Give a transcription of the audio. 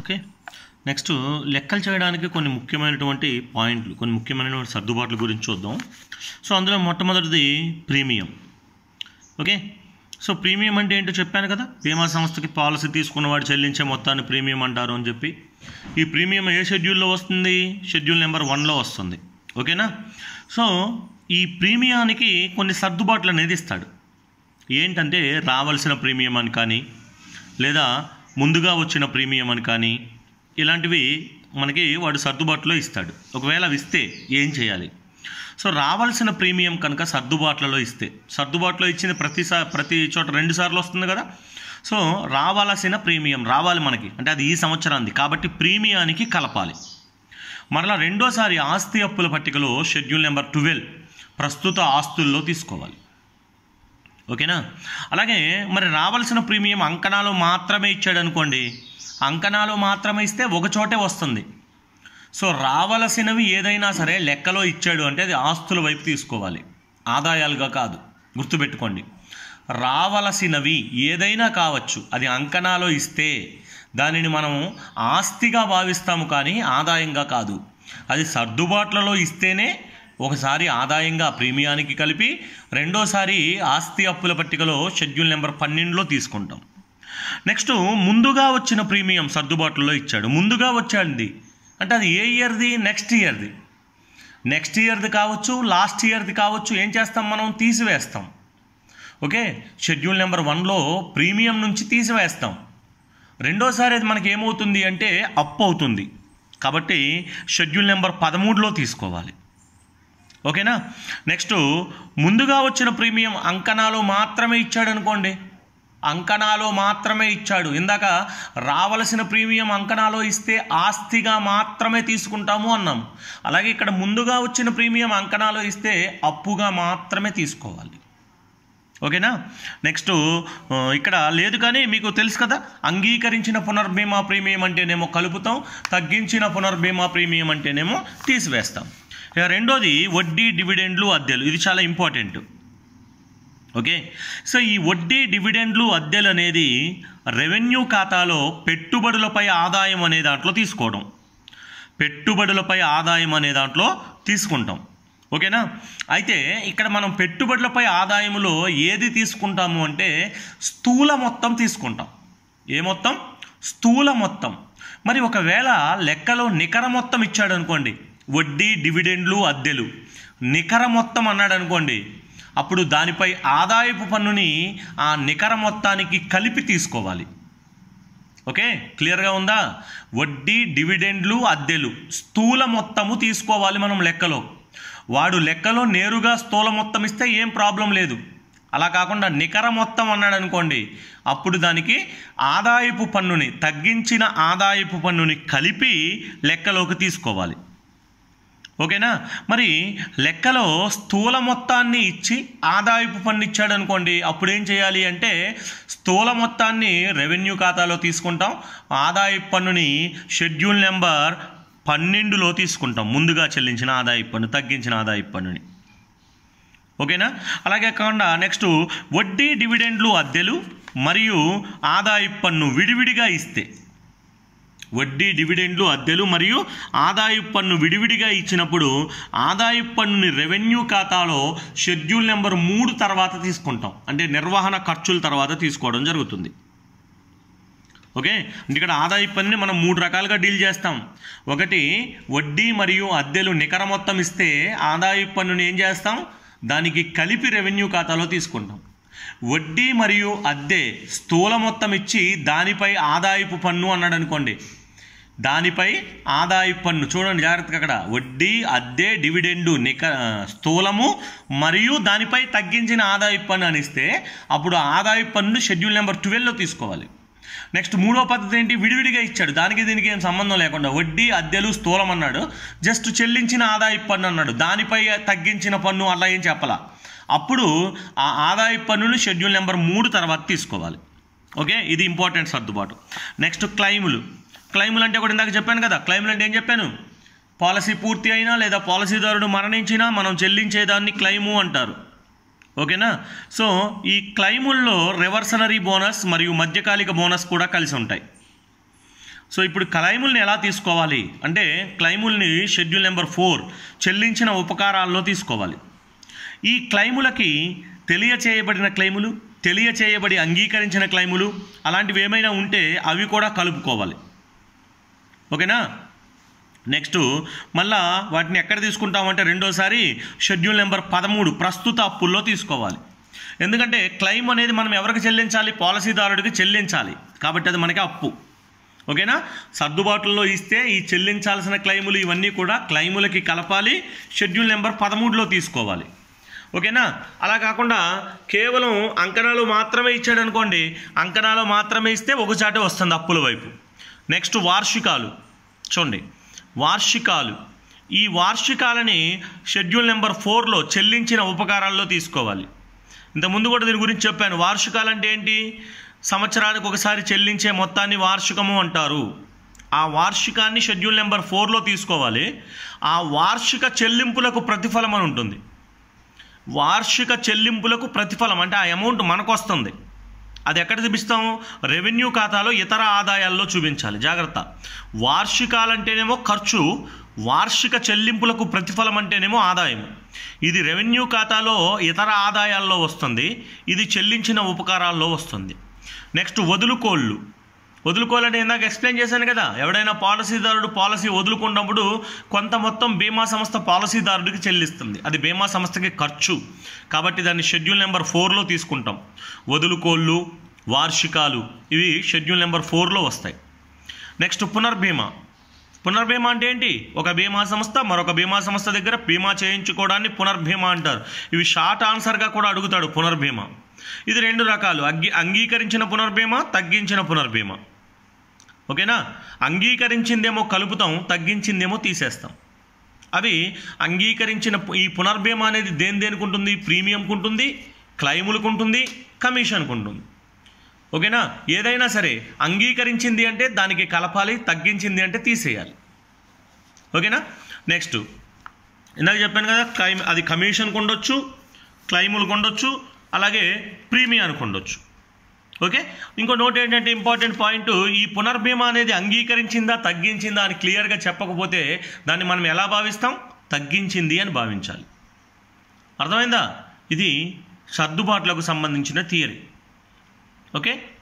okay next లెక్కలు చేయడానికి కొన్ని ముఖ్యమైనటువంటి పాయింట్లు కొన్ని ముఖ్యమైనటువంటి సర్దుబాట్ల గురించి చూద్దాం సో అందులో మొట్టమొదటిది ప్రీమియం ఓకే సో ప్రీమియం అంటే ఏంటో చెప్పాను కదా బీమా సంస్థకి పాలసీ తీసుకున్నవాడు చెల్లించే మొత్తాన్ని ప్రీమియం అంటారు అని చెప్పి ఈ ప్రీమియం ఏ షెడ్యూల్లో వస్తుంది షెడ్యూల్ నెంబర్ వన్లో వస్తుంది ఓకేనా సో ఈ ప్రీమియానికి కొన్ని సర్దుబాట్లు అనేది ఇస్తాడు ఏంటంటే రావాల్సిన ప్రీమియం అని కానీ లేదా ముందుగా వచ్చిన ప్రీమియం అని కానీ ఇలాంటివి మనకి వాడు సర్దుబాటులో ఇస్తాడు ఒకవేళ అవి ఇస్తే ఏం చేయాలి సో రావాల్సిన ప్రీమియం కనుక సర్దుబాట్లలో ఇస్తే సర్దుబాటులో ఇచ్చిన ప్రతిసా ప్రతి చోట రెండు సార్లు వస్తుంది కదా సో రావాల్సిన ప్రీమియం రావాలి మనకి అంటే అది ఈ సంవత్సరానికి కాబట్టి ప్రీమియానికి కలపాలి మరలా రెండోసారి ఆస్తి అప్పుల పట్టికలో షెడ్యూల్ నెంబర్ ట్వెల్వ్ ప్రస్తుత ఆస్తుల్లో తీసుకోవాలి ఓకేనా అలాగే మరి రావాల్సిన ప్రీమియం అంకణాలు మాత్రమే ఇచ్చాడు అనుకోండి అంకణాలు మాత్రమే ఇస్తే ఒక చోటే వస్తుంది సో రావలసినవి ఏదైనా సరే లెక్కలో ఇచ్చాడు అంటే అది ఆస్తుల వైపు తీసుకోవాలి ఆదాయాలుగా కాదు గుర్తుపెట్టుకోండి రావలసినవి ఏదైనా కావచ్చు అది అంకణాలో ఇస్తే దానిని మనం ఆస్తిగా భావిస్తాము కానీ ఆదాయంగా కాదు అది సర్దుబాట్లలో ఇస్తేనే ఒకసారి ఆదాయంగా ప్రీమియానికి కలిపి రెండోసారి ఆస్తి అప్పుల పట్టికలో షెడ్యూల్ నెంబర్ పన్నెండులో తీసుకుంటాం నెక్స్ట్ ముందుగా వచ్చిన ప్రీమియం సర్దుబాటులో ఇచ్చాడు ముందుగా వచ్చాడు అంటే అది ఏ ఇయర్ది నెక్స్ట్ ఇయర్ది నెక్స్ట్ ఇయర్ది కావచ్చు లాస్ట్ ఇయర్ది కావచ్చు ఏం చేస్తాం మనం తీసివేస్తాం ఓకే షెడ్యూల్ నెంబర్ వన్లో ప్రీమియం నుంచి తీసివేస్తాం రెండోసారి అది మనకి ఏమవుతుంది అంటే అప్ అవుతుంది కాబట్టి షెడ్యూల్ నెంబర్ పదమూడులో తీసుకోవాలి ఓకేనా నెక్స్ట్ ముందుగా వచ్చిన ప్రీమియం అంకణాలు మాత్రమే ఇచ్చాడు అనుకోండి అంకణాలు మాత్రమే ఇచ్చాడు ఇందాక రావలసిన ప్రీమియం అంకణాలో ఇస్తే ఆస్తిగా మాత్రమే తీసుకుంటాము అన్నాం అలాగే ఇక్కడ ముందుగా వచ్చిన ప్రీమియం అంకణాలో ఇస్తే అప్పుగా మాత్రమే తీసుకోవాలి ఓకేనా నెక్స్ట్ ఆ, ఇక్కడ లేదు కానీ మీకు తెలుసు కదా అంగీకరించిన పునర్బీమా ప్రీమియం అంటేనేమో కలుపుతాం తగ్గించిన పునర్బీమా ప్రీమియం అంటేనేమో తీసివేస్తాం ఇక రెండోది వడ్డీ డివిడెండ్లు అద్దెలు ఇది చాలా ఇంపార్టెంట్ ఓకే సో ఈ వడ్డీ డివిడెండ్లు అద్దెలు అనేది రెవెన్యూ ఖాతాలో పెట్టుబడులపై ఆదాయం అనే దాంట్లో తీసుకోవడం పెట్టుబడులపై ఆదాయం అనే దాంట్లో తీసుకుంటాం ఓకేనా అయితే ఇక్కడ మనం పెట్టుబడులపై ఆదాయములో ఏది తీసుకుంటాము అంటే స్థూల మొత్తం తీసుకుంటాం ఏ మొత్తం స్థూల మొత్తం మరి ఒకవేళ లెక్కలో నికర మొత్తం ఇచ్చాడు అనుకోండి వడ్డీ డివిడెండ్లు అద్దెలు నికర మొత్తం అన్నాడు అనుకోండి అప్పుడు దానిపై ఆదాయపు పన్నుని ఆ నికర మొత్తానికి కలిపి తీసుకోవాలి ఓకే క్లియర్గా ఉందా వడ్డీ డివిడెండ్లు అద్దెలు స్థూల మొత్తము తీసుకోవాలి మనం లెక్కలో వాడు లెక్కలో నేరుగా స్థూల మొత్తం ఇస్తే ఏం ప్రాబ్లం లేదు అలా కాకుండా నికర మొత్తం అన్నాడు అనుకోండి అప్పుడు దానికి ఆదాయపు పన్నుని తగ్గించిన ఆదాయపు పన్నుని కలిపి లెక్కలోకి తీసుకోవాలి ఓకేనా మరి లెక్కలో స్థూల మొత్తాన్ని ఇచ్చి ఆదాయపు పన్ను ఇచ్చాడు అనుకోండి అప్పుడు ఏం చేయాలి అంటే స్థూల మొత్తాన్ని రెవెన్యూ ఖాతాలో తీసుకుంటాం ఆదాయపు పన్నుని షెడ్యూల్ నెంబర్ పన్నెండులో తీసుకుంటాం ముందుగా చెల్లించిన ఆదాయపు పన్ను తగ్గించిన ఆదాయపు పన్నుని ఓకేనా అలాగే కాకుండా నెక్స్ట్ వడ్డీ డివిడెండ్లు అద్దెలు మరియు ఆదాయపు పన్ను విడివిడిగా ఇస్తే వడ్డీ డివిడెండ్లు అద్దెలు మరియు ఆదాయపు పన్ను విడివిడిగా ఇచ్చినప్పుడు ఆదాయపు పన్నుని రెవెన్యూ ఖాతాలో షెడ్యూల్ నెంబర్ మూడు తర్వాత తీసుకుంటాం అంటే నిర్వహణ ఖర్చుల తర్వాత తీసుకోవడం జరుగుతుంది ఓకే అంటే ఇక్కడ ఆదాయపు పన్నుని మనం మూడు రకాలుగా డీల్ చేస్తాం ఒకటి వడ్డీ మరియు అద్దెలు నికర మొత్తం ఇస్తే ఆదాయపు పన్నుని ఏం చేస్తాం దానికి కలిపి రెవెన్యూ ఖాతాలో తీసుకుంటాం వడ్డీ మరియు అద్దె స్థూల మొత్తం ఇచ్చి దానిపై ఆదాయపు పన్ను అన్నాడు అనుకోండి దానిపై ఆదాయపు పన్ను చూడండి జాగ్రత్తగా అక్కడ వడ్డీ అద్దె డివిడెండు నిక స్థూలము మరియు దానిపై తగ్గించిన ఆదాయపు పన్ను అని ఇస్తే అప్పుడు ఆదాయపు పన్ను షెడ్యూల్ నెంబర్ ట్వెల్వ్లో తీసుకోవాలి నెక్స్ట్ మూడో పద్ధతి ఏంటి విడివిడిగా ఇచ్చాడు దానికి దీనికి ఏం సంబంధం లేకుండా వడ్డీ అద్దెలు స్థూలం అన్నాడు జస్ట్ చెల్లించిన ఆదాయపు పన్ను అన్నాడు దానిపై తగ్గించిన పన్ను అలా ఏం చెప్పాల అప్పుడు ఆ ఆదాయపు పన్నును షెడ్యూల్ నెంబర్ మూడు తర్వాత తీసుకోవాలి ఓకే ఇది ఇంపార్టెంట్ సర్దుబాటు నెక్స్ట్ క్లైములు క్లైములు అంటే కూడా ఇందాక చెప్పాను కదా క్లైములు అంటే ఏం చెప్పాను పాలసీ పూర్తి అయినా లేదా పాలసీదారుడు మరణించినా మనం చెల్లించేదాన్ని క్లైము అంటారు ఓకేనా సో ఈ క్లైముల్లో రివర్సనరీ బోనస్ మరియు మధ్యకాలిక బోనస్ కూడా కలిసి ఉంటాయి సో ఇప్పుడు క్లైముల్ని ఎలా తీసుకోవాలి అంటే క్లైముల్ని షెడ్యూల్ నెంబర్ ఫోర్ చెల్లించిన ఉపకారాల్లో తీసుకోవాలి ఈ క్లైములకి తెలియచేయబడిన క్లైములు తెలియచేయబడి అంగీకరించిన క్లైములు అలాంటివి ఏమైనా ఉంటే అవి కూడా కలుపుకోవాలి ఓకేనా నెక్స్ట్ మళ్ళా వాటిని ఎక్కడ తీసుకుంటామంటే రెండోసారి షెడ్యూల్ నెంబర్ పదమూడు ప్రస్తుత అప్పుల్లో తీసుకోవాలి ఎందుకంటే క్లెయిమ్ అనేది మనం ఎవరికి చెల్లించాలి పాలసీదారుడికి చెల్లించాలి కాబట్టి అది మనకి అప్పు ఓకేనా సర్దుబాటులో ఇస్తే ఈ చెల్లించాల్సిన క్లెయిములు ఇవన్నీ కూడా క్లెయిములకి కలపాలి షెడ్యూల్ నెంబర్ పదమూడులో తీసుకోవాలి ఓకేనా అలా కాకుండా కేవలం అంకణాలు మాత్రమే ఇచ్చాడు అనుకోండి అంకణాలు మాత్రమే ఇస్తే ఒకచాటే వస్తుంది అప్పుల వైపు నెక్స్ట్ వార్షికాలు చూడండి వార్షికాలు ఈ వార్షికాలని షెడ్యూల్ నెంబర్ ఫోర్లో చెల్లించిన ఉపకారాల్లో తీసుకోవాలి ఇంతకుముందు కూడా దీని గురించి చెప్పాను వార్షికాలు అంటే ఏంటి సంవత్సరానికి ఒకసారి చెల్లించే మొత్తాన్ని వార్షికము అంటారు ఆ వార్షికాన్ని షెడ్యూల్ నెంబర్ ఫోర్లో తీసుకోవాలి ఆ వార్షిక చెల్లింపులకు ప్రతిఫలం అని ఉంటుంది వార్షిక చెల్లింపులకు ప్రతిఫలం అంటే ఆ అమౌంట్ మనకు వస్తుంది అది ఎక్కడ చూపిస్తాం రెవెన్యూ ఖాతాలో ఇతర ఆదాయాల్లో చూపించాలి జాగ్రత్త వార్షికాలంటేనేమో ఖర్చు వార్షిక చెల్లింపులకు ప్రతిఫలం అంటేనేమో ఆదాయం ఇది రెవెన్యూ ఖాతాలో ఇతర ఆదాయాల్లో వస్తుంది ఇది చెల్లించిన ఉపకారాల్లో వస్తుంది నెక్స్ట్ వదులుకోళ్ళు వదులుకోవాలంటే ఇందాక ఎక్స్ప్లెయిన్ చేశాను కదా ఎవడైనా పాలసీదారుడు పాలసీ వదులుకున్నప్పుడు కొంత మొత్తం బీమా సంస్థ పాలసీదారుడికి చెల్లిస్తుంది అది బీమా సంస్థకి ఖర్చు కాబట్టి దాన్ని షెడ్యూల్ నెంబర్ ఫోర్లో తీసుకుంటాం వదులుకోళ్ళు వార్షికాలు ఇవి షెడ్యూల్ నెంబర్ ఫోర్లో వస్తాయి నెక్స్ట్ పునర్బీమా పునర్బీమా అంటే ఏంటి ఒక బీమా సంస్థ మరొక బీమా సంస్థ దగ్గర బీమా చేయించుకోవడాన్ని పునర్బీమా అంటారు ఇవి షార్ట్ ఆన్సర్గా కూడా అడుగుతాడు పునర్బీమా ఇది రెండు రకాలు అగ్గి అంగీకరించిన పునర్బీమా తగ్గించిన పునర్బీమా ఓకేనా అంగీకరించిందేమో కలుపుతాం తగ్గించిందేమో తీసేస్తాం అవి అంగీకరించిన పు- ఈ పునర్బీమా అనేది దేని దేనికి ఉంటుంది ప్రీమియంకు ఉంటుంది క్లైములకు ఉంటుంది కమిషన్కు ఉంటుంది ఓకేనా ఏదైనా సరే అంగీకరించింది అంటే దానికి కలపాలి తగ్గించింది అంటే తీసేయాలి ఓకేనా నెక్స్ట్ ఇందాక చెప్పాను కదా క్లైమ్ అది కమిషన్కి ఉండొచ్చు క్లైములకు ఉండొచ్చు అలాగే ప్రీమియానికి ఉండొచ్చు ఓకే ఇంకో నోట్ ఏంటంటే ఇంపార్టెంట్ పాయింట్ ఈ పునర్బీమా అనేది అంగీకరించిందా తగ్గించిందా అని క్లియర్గా చెప్పకపోతే దాన్ని మనం ఎలా భావిస్తాం తగ్గించింది అని భావించాలి అర్థమైందా ఇది సర్దుబాట్లకు సంబంధించిన థియరీ ఓకే